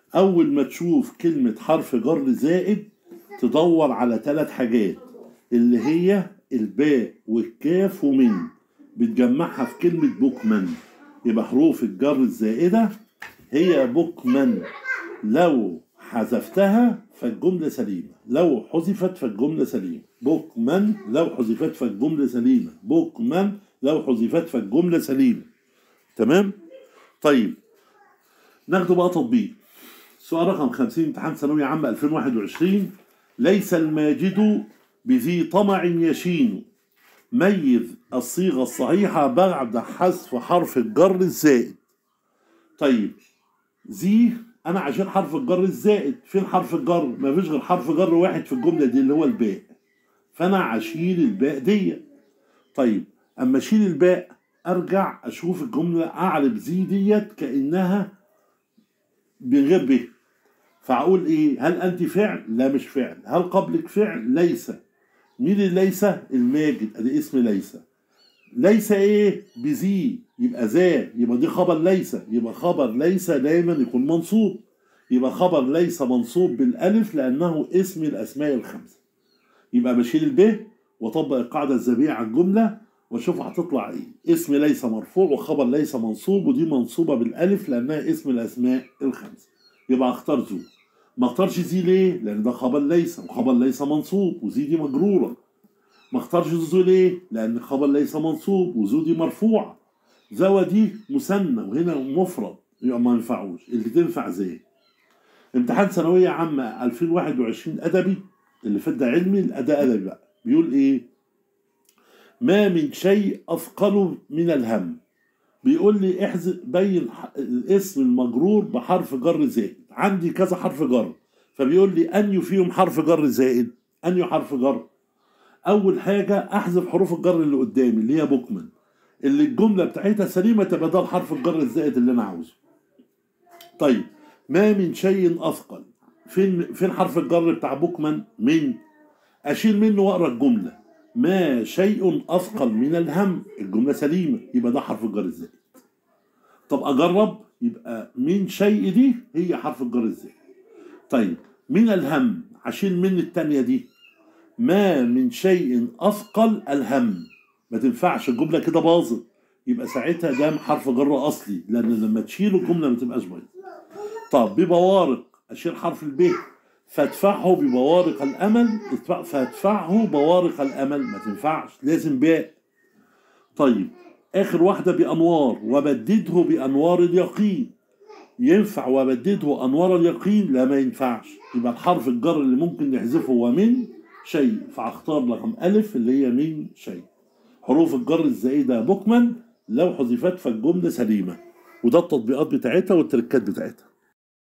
أول ما تشوف كلمة حرف جر زائد تدور على ثلاث حاجات اللي هي الباء والكاف ومن بتجمعها في كلمة بوكمن يبقى حروف الجر الزائدة هي بوكمن لو حذفتها فالجملة سليمة لو حذفت فالجملة سليمة بوكمن لو حذفت فالجملة سليمة بوكمن لو حذفت فالجملة سليمة تمام طيب ناخده بقى تطبيق سؤال رقم 50 امتحان ثانوية عامة 2021 ليس الماجد بذي طمع يشين ميز الصيغة الصحيحة بعد حذف حرف الجر الزائد طيب ذي انا عشان حرف الجر الزائد فين حرف الجر ما فيش غير حرف جر واحد في الجملة دي اللي هو الباء فانا هشيل الباء دي طيب اما اشيل الباء ارجع اشوف الجملة اعرب ذي ديت كانها من غير به فاقول ايه هل انت فعل لا مش فعل هل قبلك فعل ليس مين اللي ليس الماجد ادي اسم ليس ليس ايه بذي يبقى ذا يبقى دي خبر ليس يبقى خبر ليس دايما يكون منصوب يبقى خبر ليس منصوب بالالف لانه اسم الاسماء الخمسه يبقى بشيل الب واطبق القاعده الذهبيه على الجمله واشوف هتطلع ايه اسم ليس مرفوع وخبر ليس منصوب ودي منصوبه بالالف لانها اسم الاسماء الخمسه يبقى اختار ذو ما اختارش زي ليه لان ده خبر ليس وخبر ليس منصوب وزي دي مجروره ما اختارش ذو ليه لان خبر ليس منصوب وذو دي مرفوعه ذو دي مثنى وهنا مفرد يبقى ما ينفعوش اللي تنفع زي امتحان ثانويه عامه 2021 ادبي اللي فات ده علمي الاداء ادبي بقى بيقول ايه ما من شيء اثقل من الهم بيقول لي احذف بين الاسم المجرور بحرف جر زائد عندي كذا حرف جر فبيقول لي اني فيهم حرف جر زائد اني حرف جر اول حاجه احذف حروف الجر اللي قدامي اللي هي بوكمان اللي الجمله بتاعتها سليمه تبقى ده الحرف الجر الزائد اللي انا عاوزه طيب ما من شيء اثقل فين فين حرف الجر بتاع بوكمان من اشيل منه واقرا الجمله ما شيء اثقل من الهم الجمله سليمه يبقى ده حرف الجر الزائد طب اجرب يبقى من شيء دي هي حرف الجر الزائد طيب من الهم اشيل من التانية دي ما من شيء اثقل الهم ما تنفعش الجمله كده باظت يبقى ساعتها ده حرف جر اصلي لان لما تشيل الجمله ما تبقاش بايظه طب ببوارق اشيل حرف الب فادفعه ببوارق الامل فادفعه بوارق الامل ما تنفعش لازم باء طيب اخر واحده بانوار وبدده بانوار اليقين ينفع وبدده انوار اليقين لا ما ينفعش يبقى الحرف الجر اللي ممكن نحذفه هو من شيء فاختار رقم الف اللي هي من شيء حروف الجر الزائده بكما لو حذفت فالجمله سليمه وده التطبيقات بتاعتها والتركات بتاعتها